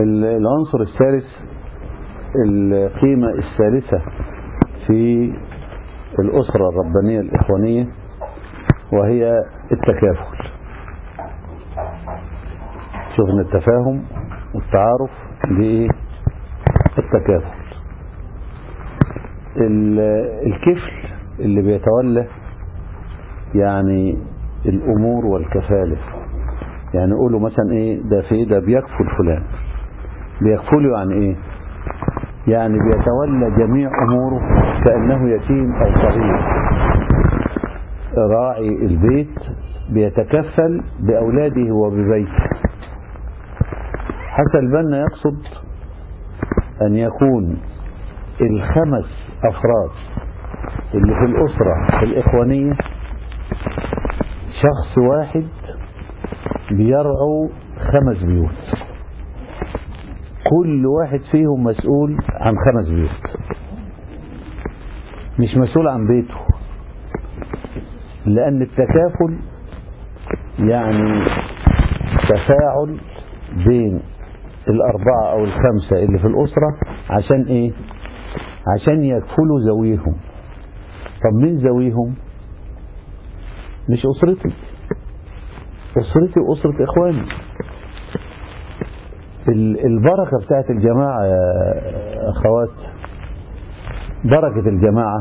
العنصر الثالث القيمة الثالثة في الأسرة الربانية الإخوانية وهي التكافل شغل التفاهم والتعارف دي التكافل الكفل اللي بيتولى يعني الأمور والكفالة يعني يقولوا مثلا ايه ده في ده بيكفل فلان بيكفله يعني ايه يعني بيتولى جميع أموره كأنه يتيم أو صغير راعي البيت بيتكفل بأولاده وببيته حتى البنا يقصد أن يكون الخمس أفراد اللي في الأسرة الإخوانية شخص واحد بيرعوا خمس بيوت كل واحد فيهم مسؤول عن خمس بيوت مش مسؤول عن بيته لأن التكافل يعني تفاعل بين الأربعة أو الخمسة اللي في الأسرة عشان إيه عشان يكفلوا ذويهم طب مين ذويهم مش أسرتي أسرتي وأسرة إخواني البركة بتاعت الجماعة يا أخوات بركة الجماعة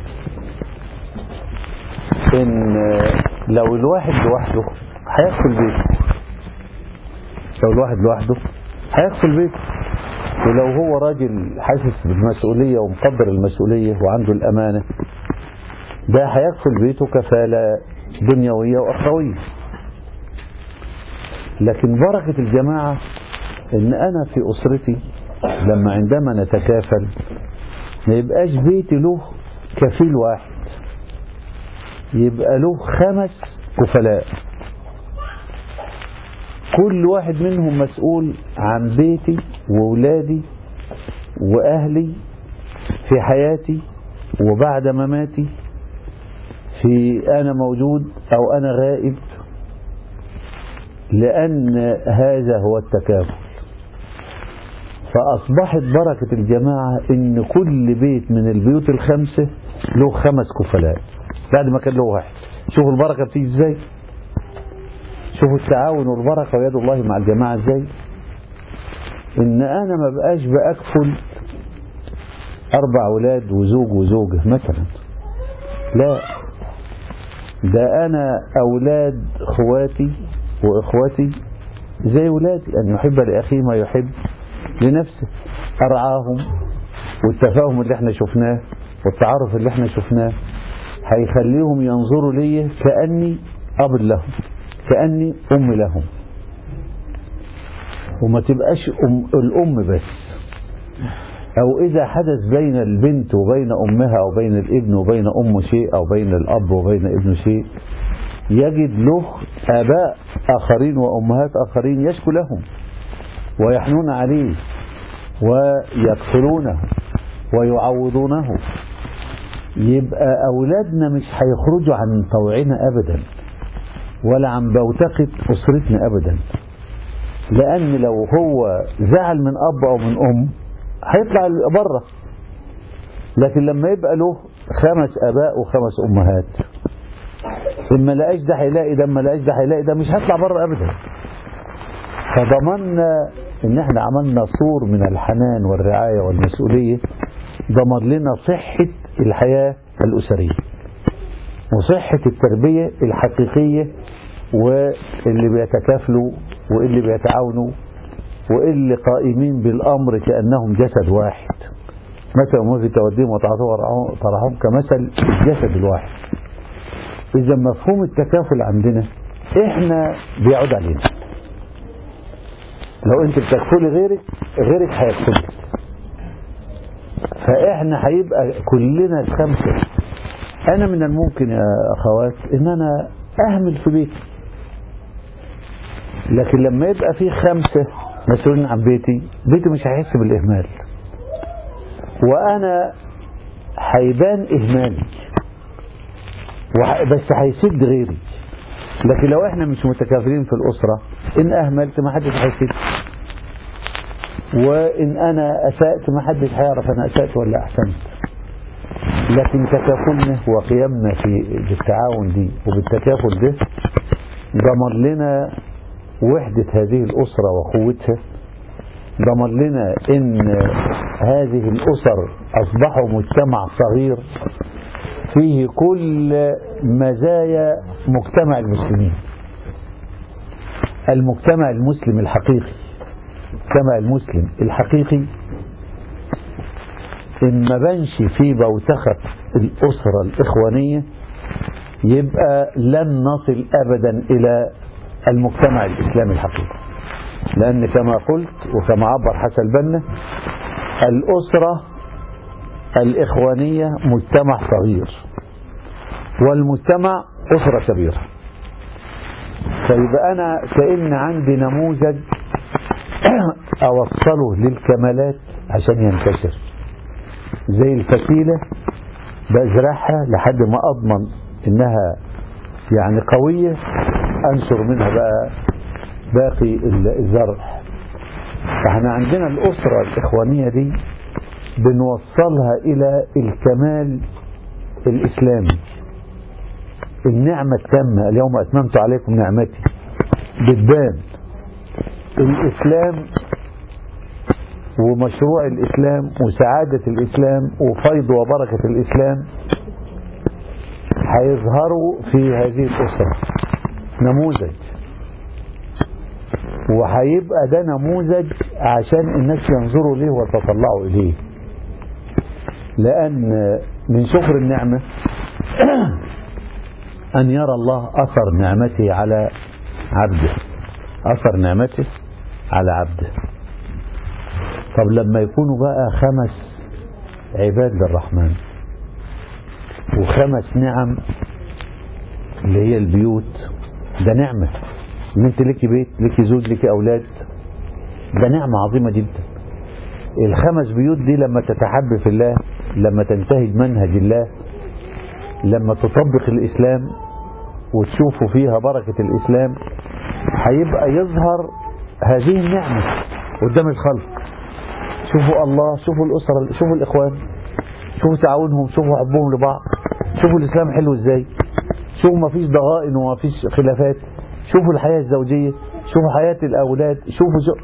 إن لو الواحد لوحده هيكفل بيته لو الواحد لوحده هيكفل بيته ولو هو راجل حاسس بالمسؤولية ومقدر المسؤولية وعنده الأمانة ده هيكفل بيته كفالة دنيوية وأخروية لكن بركة الجماعة ان انا في اسرتي لما عندما نتكافل ما يبقاش بيتي له كفيل واحد يبقى له خمس كفلاء كل واحد منهم مسؤول عن بيتي وولادي واهلي في حياتي وبعد مماتي في انا موجود او انا غائب لان هذا هو التكافل فأصبحت بركة الجماعة إن كل بيت من البيوت الخمسة له خمس كفلاء بعد ما كان له واحد شوفوا البركة بتيجي ازاي شوفوا التعاون والبركة ويد الله مع الجماعة ازاي إن أنا ما بقاش بأكفل أربع أولاد وزوج وزوجة مثلا لا ده أنا أولاد إخواتي وإخوتي زي ولادي أن يحب لأخيه ما يحب لنفسه أرعاهم والتفاهم اللي احنا شفناه والتعارف اللي احنا شفناه هيخليهم ينظروا لي كأني أب لهم كأني أم لهم وما تبقاش أم الأم بس أو إذا حدث بين البنت وبين أمها أو بين الابن وبين أم شيء أو بين الأب وبين ابن شيء يجد له آباء آخرين وأمهات آخرين يشكو لهم ويحنون عليه ويكفلونه ويعوضونه يبقى أولادنا مش هيخرجوا عن طوعنا أبدا ولا عن بوتقة أسرتنا أبدا لأن لو هو زعل من أب أو من أم هيطلع بره لكن لما يبقى له خمس أباء وخمس أمهات إما لقاش ده هيلاقي ده إما لقاش ده هيلاقي ده مش هيطلع بره أبدا فضمنا ان احنا عملنا صور من الحنان والرعاية والمسؤولية ضمن لنا صحة الحياة الأسرية وصحة التربية الحقيقية واللي بيتكافلوا واللي بيتعاونوا واللي قائمين بالأمر كأنهم جسد واحد مثل ما في توديهم وترعاهم كمثل الجسد الواحد إذا مفهوم التكافل عندنا إحنا بيعود علينا لو انت بتكفلي غيرك غيرك هيكفلك فاحنا هيبقى كلنا الخمسه انا من الممكن يا اخوات ان انا اهمل في بيتي لكن لما يبقى في خمسه مسؤولين عن بيتي بيتي مش هيحس بالاهمال وانا هيبان اهمالي بس هيسد غيري لكن لو احنا مش متكافلين في الاسره ان اهملت ما حدش هيسد وإن أنا أسأت ما حدش هيعرف أنا أسأت ولا أحسنت لكن تكافلنا وقيامنا في بالتعاون دي وبالتكافل ده ضمن لنا وحدة هذه الأسرة وقوتها ضمن لنا إن هذه الأسر أصبحوا مجتمع صغير فيه كل مزايا مجتمع المسلمين المجتمع المسلم الحقيقي المجتمع المسلم الحقيقي إن ما بنش في بوتخة الأسرة الإخوانية يبقى لن نصل أبدا إلى المجتمع الإسلامي الحقيقي لأن كما قلت وكما عبر حسن البنا الأسرة الإخوانية مجتمع صغير والمجتمع أسرة كبيرة فيبقى أنا كأن عندي نموذج أوصله للكمالات عشان ينتشر زي الفسيلة بزرعها لحد ما أضمن إنها يعني قوية أنشر منها بقى باقي الزرع فاحنا عندنا الأسرة الإخوانية دي بنوصلها إلى الكمال الإسلامي النعمة التامة اليوم أتممت عليكم نعمتي بتبان الإسلام ومشروع الإسلام وسعادة الإسلام وفيض وبركة الإسلام هيظهروا في هذه الأسرة نموذج وهيبقى ده نموذج عشان الناس ينظروا ليه ويتطلعوا إليه لأن من شكر النعمة أن يرى الله أثر نعمته على عبده أثر نعمته على عبده طب لما يكونوا بقى خمس عباد للرحمن وخمس نعم اللي هي البيوت ده نعمة ان انت ليكي بيت ليكي زوج ليكي اولاد ده نعمة عظيمة جدا الخمس بيوت دي لما تتحب في الله لما تنتهج منهج الله لما تطبق الاسلام وتشوفوا فيها بركة الاسلام هيبقى يظهر هذه النعمة قدام الخلق شوفوا الله شوفوا الأسرة شوفوا الإخوان شوفوا تعاونهم شوفوا حبهم لبعض شوفوا الإسلام حلو إزاي شوفوا ما فيش ضغائن وما فيش خلافات شوفوا الحياة الزوجية شوفوا حياة الأولاد شوفوا جو...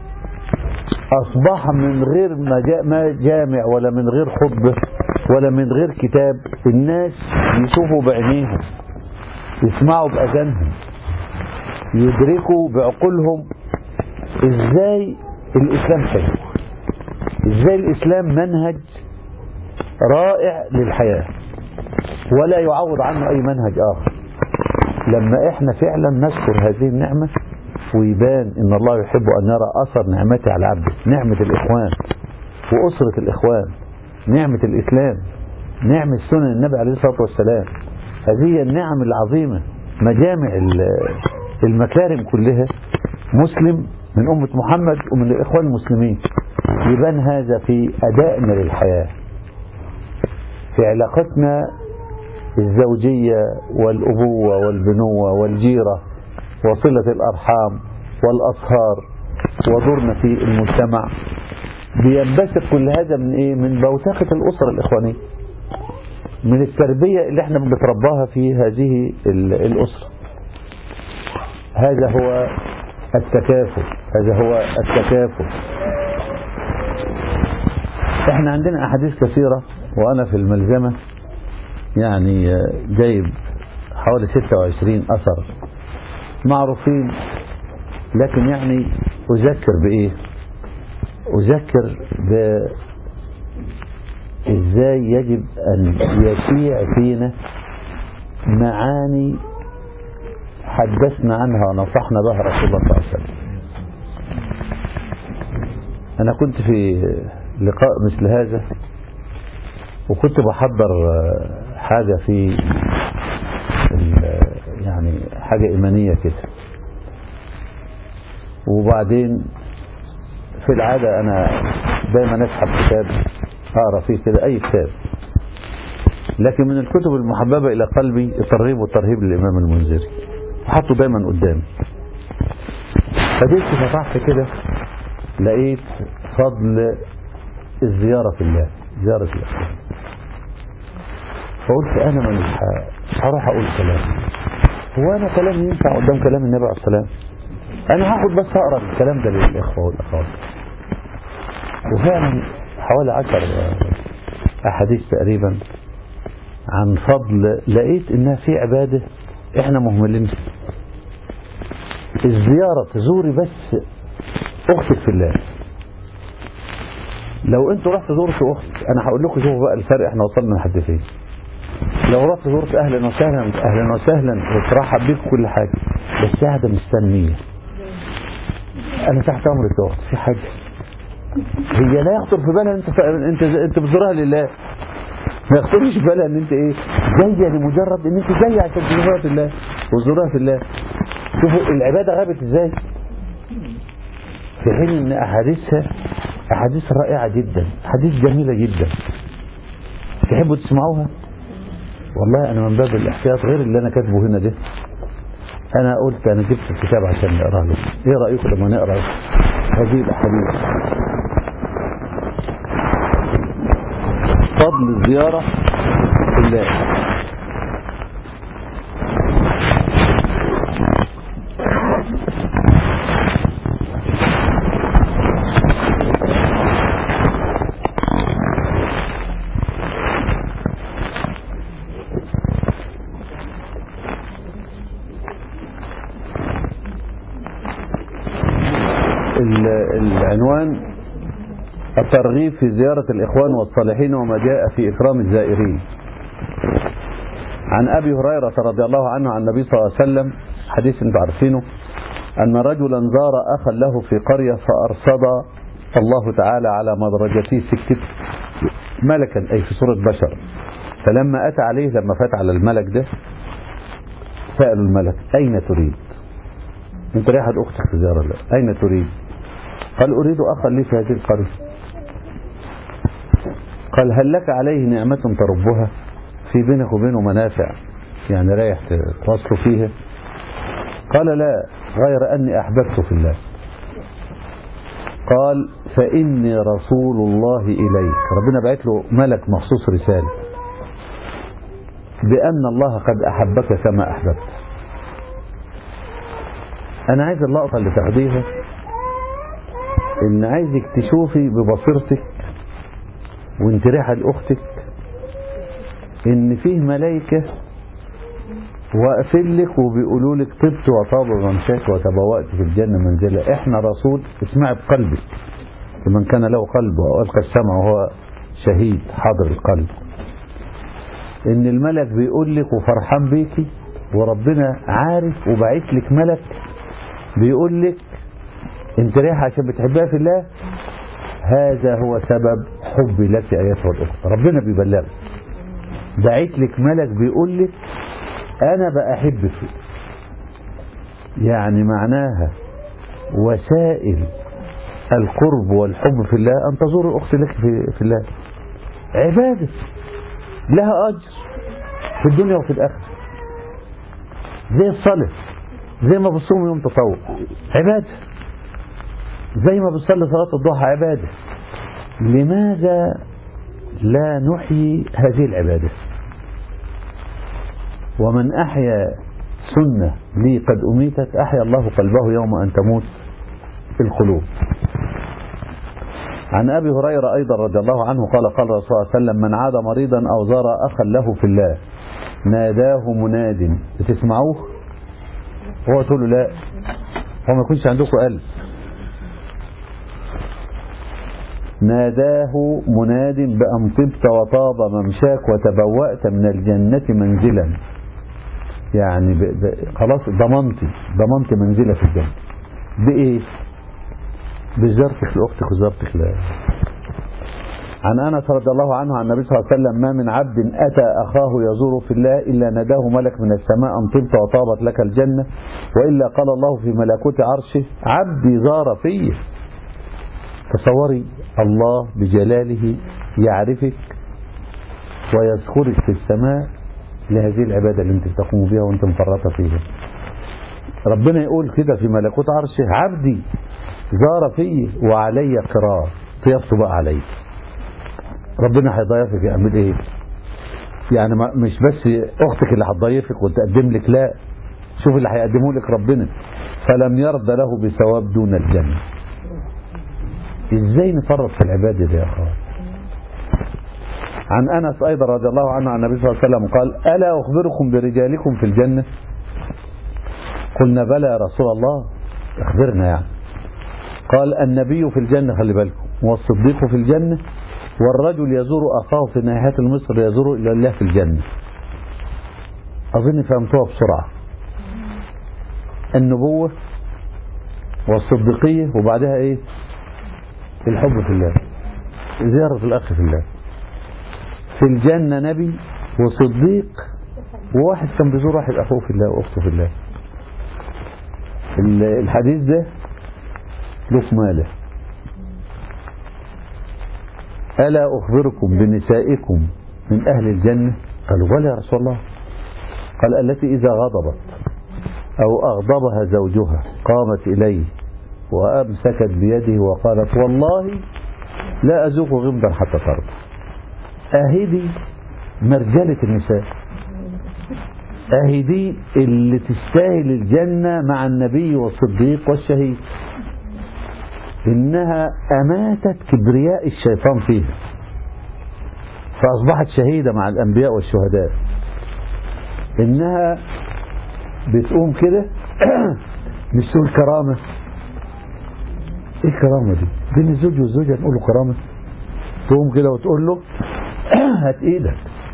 أصبح من غير ما جامع ولا من غير خطبة ولا من غير كتاب الناس يشوفوا بعينيهم يسمعوا بأذانهم يدركوا بعقولهم ازاي الإسلام حلو ازاي الإسلام منهج رائع للحياة ولا يعوض عنه أي منهج آخر لما احنا فعلا نشكر هذه النعمة ويبان ان الله يحب ان يرى اثر نعمته على عبده نعمة الاخوان واسرة الاخوان نعمة الاسلام نعمة سنن النبي عليه الصلاة والسلام هذه هي النعم العظيمة مجامع المكارم كلها مسلم من أمة محمد ومن الإخوان المسلمين يبان هذا في أدائنا للحياة في علاقتنا الزوجية والأبوة والبنوة والجيرة وصلة الأرحام والأصهار ودورنا في المجتمع بينبثق كل هذا من إيه؟ من بوتقة الأسرة الإخوانية من التربية اللي احنا بنترباها في هذه الأسرة هذا هو التكافل هذا هو التكافل احنا عندنا أحاديث كثيرة وأنا في الملزمة يعني جايب حوالي 26 أثر معروفين لكن يعني أذكر بإيه أذكر ب إزاي يجب أن يشيع فينا معاني حدثنا عنها ونصحنا بها رسول الله صلى الله عليه وسلم أنا كنت في لقاء مثل هذا وكنت بحضر حاجة في يعني حاجة إيمانية كده وبعدين في العادة أنا دايما أسحب كتاب أقرأ فيه كده أي كتاب لكن من الكتب المحببة إلى قلبي الترغيب والترهيب للإمام المنذري حطه دايما قدامي فجيت فتحت كده لقيت فضل الزيارة في الله زيارة الأخوان فقلت أنا مش هروح أقول كلام هو أنا كلام ينفع قدام كلام النبي عليه السلام أنا هاخد بس أقرأ الكلام ده للإخوة والأخوات وفعلا حوالي عشر أحاديث تقريبا عن فضل لقيت إنها في عبادة إحنا مهملين الزيارة تزوري بس أختك في الله لو انتوا رحتوا زورتوا اخت انا هقول لكم شوفوا بقى الفرق احنا وصلنا لحد فين لو رحت زرت اهلا وسهلا اهلا وسهلا وترحب بيك كل حاجه بس قاعده مستنيه انا تحت امرك يا اخت في حاجه هي لا يخطر في بالها انت انت انت بتزورها لله ما يخطرش في بالها ان انت ايه جايه لمجرد ان انت جايه عشان تزورها في الله وتزورها في الله شوفوا العباده غابت ازاي في حين ان احاديثها احاديث رائعه جدا احاديث جميله جدا تحبوا تسمعوها والله انا من باب الاحتياط غير اللي انا كاتبه هنا ده انا قلت انا جبت الكتاب عشان نقراه له ايه رايكم لما نقرا هذه الاحاديث فضل الزياره في الله العنوان الترغيب في زيارة الإخوان والصالحين وما جاء في إكرام الزائرين عن أبي هريرة رضي الله عنه عن النبي صلى الله عليه وسلم حديث انتم عارفينه أن رجلا زار أخا له في قرية فأرصد الله تعالى على مدرجته سكت ملكا أي في صورة بشر فلما أتى عليه لما فات على الملك ده سألوا الملك أين تريد انت رايح أختك في زيارة الله أين تريد قال أريد أخا لي في هذه القرية قال هل لك عليه نعمة تربها في بينك وبينه منافع يعني رايح تواصلوا فيها قال لا غير أني أحببت في الله قال فإني رسول الله إليك ربنا بعت له ملك مخصوص رسالة بأن الله قد أحبك كما أحببت أنا عايز اللقطة اللي تاخديها إن عايزك تشوفي ببصيرتك وانت رايحة لأختك إن فيه ملائكة واقفين لك وبيقولوا لك طبت وطاب ممشاك وتبوأت في الجنة منزلة احنا رسول اسمعي بقلبك لمن كان له قلب وألقى السمع وهو شهيد حاضر القلب ان الملك بيقول لك وفرحان بيكي وربنا عارف وبعت لك ملك بيقول لك انت رايحه عشان بتحبها في الله هذا هو سبب حبي لك ايتها الاخت ربنا بيبلغك بعت لك ملك بيقول لك انا بأحبك يعني معناها وسائل القرب والحب في الله ان تزور الاخت لك في, في الله عباده لها اجر في الدنيا وفي الاخره زي الصلاه زي ما بتصوم يوم تطوع عباده زي ما بتصلي صلاه الضحى عباده لماذا لا نحيي هذه العباده ومن أحيا سنة لي قد أميتت أحيا الله قلبه يوم أن تموت القلوب عن أبي هريرة أيضا رضي الله عنه قال قال الرسول صلى الله عليه وسلم من عاد مريضا أو زار أخا له في الله ناداه مناد بتسمعوه هو تقول له لا هو ما يكونش عندكم قلب ناداه مناد بأن طبت وطاب ممشاك وتبوأت من الجنة منزلا يعني ب... ب... خلاص ضمنتي ضمنت منزلة في الجنة بإيه بزيارتك لأختك وزيارتك ل عن أنس رضي الله عنه عن النبي صلى الله عليه وسلم ما من عبد أتى أخاه يزور في الله إلا نداه ملك من السماء أن طبت وطابت لك الجنة وإلا قال الله في ملكوت عرشه عبدي زار فيه تصوري الله بجلاله يعرفك ويذكرك في السماء لهذه العبادة اللي انت بتقوم بها وانت مفرطة فيها ربنا يقول كده في ملكوت عرشه عبدي زار فيه وعلي قرار ضيافته بقى عليا ربنا هيضيفك يعمل ايه يعني ما مش بس اختك اللي هتضيفك وتقدم لك لا شوف اللي هيقدمه لك ربنا فلم يرضى له بثواب دون الجنة ازاي نفرط في العبادة دي يا اخوان عن انس ايضا رضي الله عنه عن النبي صلى الله عليه وسلم قال الا اخبركم برجالكم في الجنة قلنا بلى يا رسول الله اخبرنا يعني قال النبي في الجنة خلي بالكم والصديق في الجنة والرجل يزور أخاه في ناحية المصر يزور إلى الله في الجنة أظن فهمتوها بسرعة النبوة والصديقية وبعدها إيه الحب في الله زيارة الأخ في الله في الجنة نبي وصديق وواحد كان بيزور واحد أخوه في الله وأخته في الله الحديث ده له ماله ألا أخبركم بنسائكم من أهل الجنة قالوا بلى يا رسول الله قال التي إذا غضبت أو أغضبها زوجها قامت إليه وأمسكت بيده وقالت والله لا أذوق غمضا حتى ترضى أهدي مرجلة النساء أهدي اللي تستاهل الجنة مع النبي والصديق والشهيد إنها أماتت كبرياء الشيطان فيها فأصبحت شهيدة مع الأنبياء والشهداء إنها بتقوم كده مش تقول كرامة إيه الكرامة دي؟ بين الزوج والزوجة نقول له كرامة تقوم كده وتقول له هات إيدك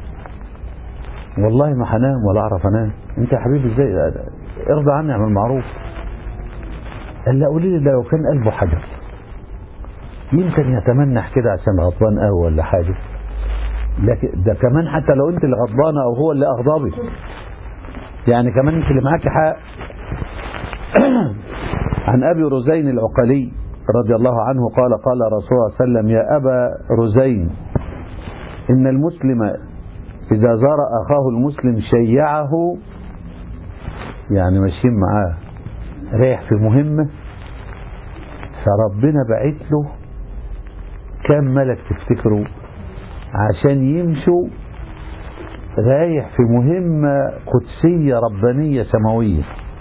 والله ما هنام ولا أعرف أنام أنت يا حبيبي إزاي ارضى عني اعمل معروف قال لا قولي لي ده لو كان قلبه حجر يمكن يتمنح كده عشان غضبان قوي ولا حاجه لكن ده كمان حتى لو انت اللي غضبانه او هو اللي اغضبك يعني كمان انت اللي معاك حق عن ابي رزين العقلي رضي الله عنه قال قال رسول الله صلى الله عليه وسلم يا ابا رزين ان المسلم اذا زار اخاه المسلم شيعه يعني ماشيين معاه رايح في مهمه فربنا بعت له كم ملك تفتكروا عشان يمشوا رايح في مهمة قدسية ربانية سماوية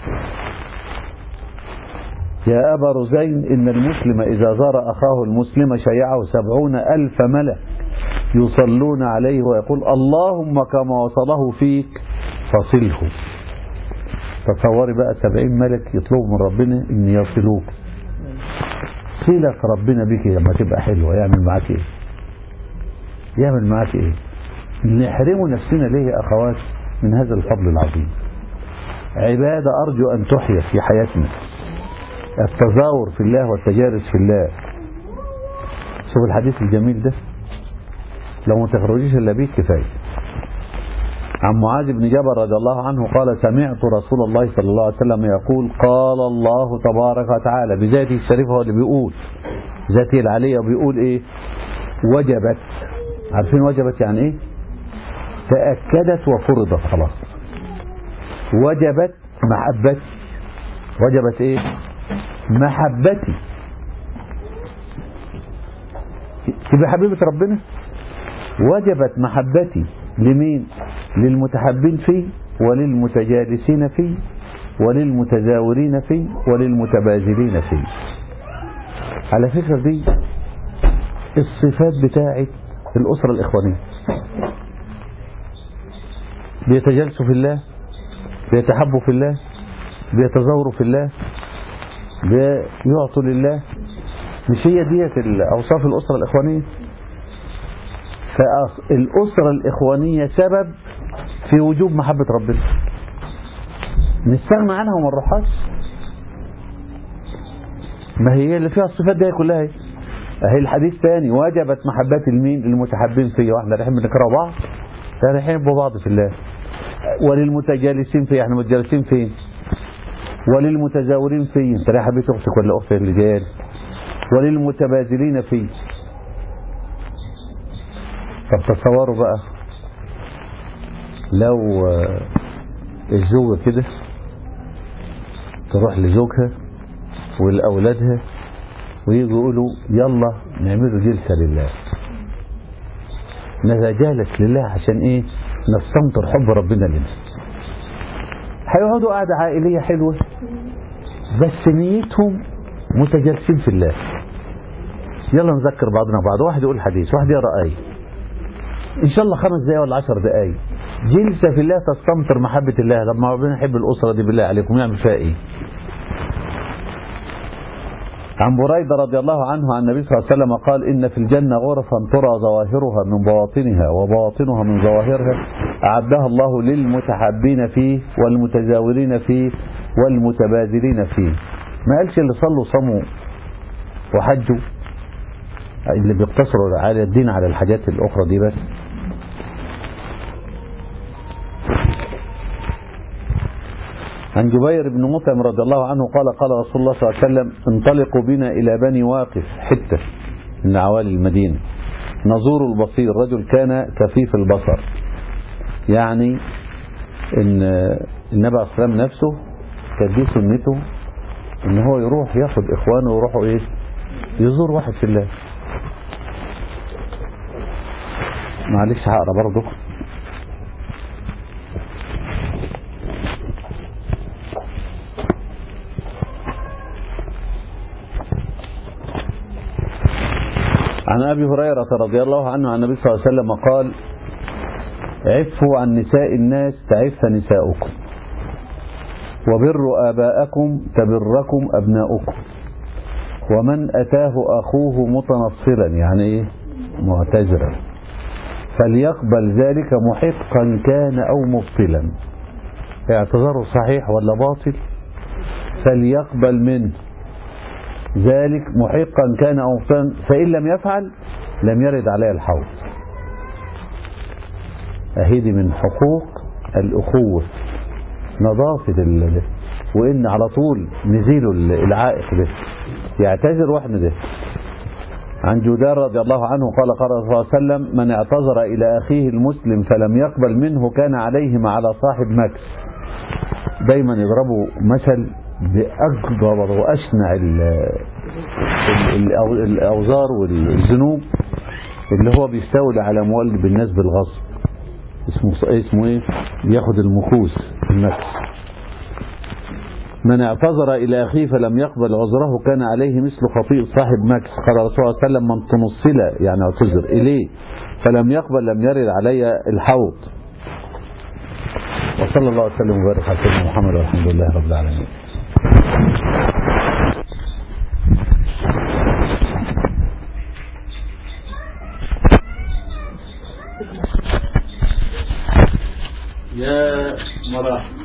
يا أبا رزين إن المسلم إذا زار أخاه المسلم شيعه سبعون ألف ملك يصلون عليه ويقول اللهم كما وصله فيك فصله تصوري بقى سبعين ملك يطلبوا من ربنا إن يصلوك صلة ربنا بك لما تبقى حلوة يعمل معاك ايه يعمل معاك ايه نحرمه نفسنا ليه يا اخوات من هذا الفضل العظيم عبادة ارجو ان تحيا في حياتنا التزاور في الله والتجارس في الله شوف الحديث الجميل ده لو ما تخرجيش الا بيه كفايه عن معاذ بن جبل رضي الله عنه قال سمعت رسول الله صلى الله عليه وسلم يقول قال الله تبارك وتعالى بذاته الشريفة هو اللي بيقول ذاته العلية بيقول ايه وجبت عارفين وجبت يعني ايه تأكدت وفرضت خلاص وجبت محبتي وجبت ايه محبتي تبقى حبيبة ربنا وجبت محبتي لمين للمتحبين فيه وللمتجالسين فيه وللمتزاورين فيه وللمتبادلين فيه على فكرة دي الصفات بتاعت الأسرة الإخوانية بيتجالسوا في الله بيتحبوا في الله بيتزاوروا في الله بيعطوا لله مش هي ديت أوصاف الأسرة الإخوانية فالأسرة الإخوانية سبب في وجوب محبة ربنا نستغنى عنها وما نروحهاش ما هي اللي فيها الصفات دي كلها هي اهي الحديث ثاني وجبت محبتي لمين المتحبين فيا واحنا رايحين بنكره بعض رايحين ببعض في الله وللمتجالسين فيا احنا متجالسين فين وللمتزاورين فين انت رايح بيت اختك ولا اختك اللي جايه وللمتبادلين فيه طب تصوروا بقى لو الزوجة كده تروح لزوجها ولأولادها ويجوا يقولوا يلا نعملوا جلسة لله نتجالس لله عشان ايه نستمطر حب ربنا لنا هيقعدوا قعدة عائلية حلوة بس نيتهم متجالسين في الله يلا نذكر بعضنا بعض واحد يقول حديث واحد يقرا آية إن شاء الله خمس دقايق ولا عشر دقايق جلسة في الله تستمطر محبة الله لما ربنا يحب الأسرة دي بالله عليكم يعمل فيها إيه عن بريدة رضي الله عنه عن النبي صلى الله عليه وسلم قال إن في الجنة غرفا ترى ظواهرها من بواطنها وبواطنها من ظواهرها أعدها الله للمتحابين فيه والمتزاورين فيه والمتبادلين فيه ما قالش اللي صلوا صموا وحجوا اللي بيقتصروا على الدين على الحاجات الأخرى دي بس عن جبير بن مطعم رضي الله عنه قال قال رسول الله صلى الله عليه وسلم انطلقوا بنا إلى بني واقف حتة من عوالي المدينة نزور البصير رجل كان كفيف البصر يعني ان النبي عليه الصلاة والسلام نفسه كانت دي سنته ان هو يروح ياخد اخوانه ويروحوا ايه يزور واحد في الله معلش هقرا برضه عن ابي هريره رضي الله عنه عن النبي صلى الله عليه وسلم قال عفوا عن نساء الناس تعف نساؤكم وبروا آباءكم تبركم أبناؤكم ومن أتاه أخوه متنصلا يعني إيه معتذرا فليقبل ذلك محقا كان أو مبطلا اعتذاره صحيح ولا باطل فليقبل منه ذلك محقا كان أو مبطلا فإن لم يفعل لم يرد عليه الحوض أهيدي من حقوق الأخوة نظافة ال... وإن على طول نزيله العائق ده يعتذر واحنا ده عن جدار رضي الله عنه قال قال صلى الله عليه وسلم من اعتذر إلى أخيه المسلم فلم يقبل منه كان عليهما على صاحب مكس دايما يضربوا مثل بأكبر وأشنع ال... ال... الأوزار والذنوب اللي هو بيستولي على أموال بالناس بالغصب اسمه اسمه ايه ياخد المكوس النفس من اعتذر الى اخيه فلم يقبل عذره كان عليه مثل خطيء صاحب مكس قال الرسول صلى الله عليه وسلم من تنصل يعني اعتذر اليه فلم يقبل لم يرد علي الحوض وصلى الله وسلم وبارك على سيدنا محمد والحمد لله رب العالمين يا مراحل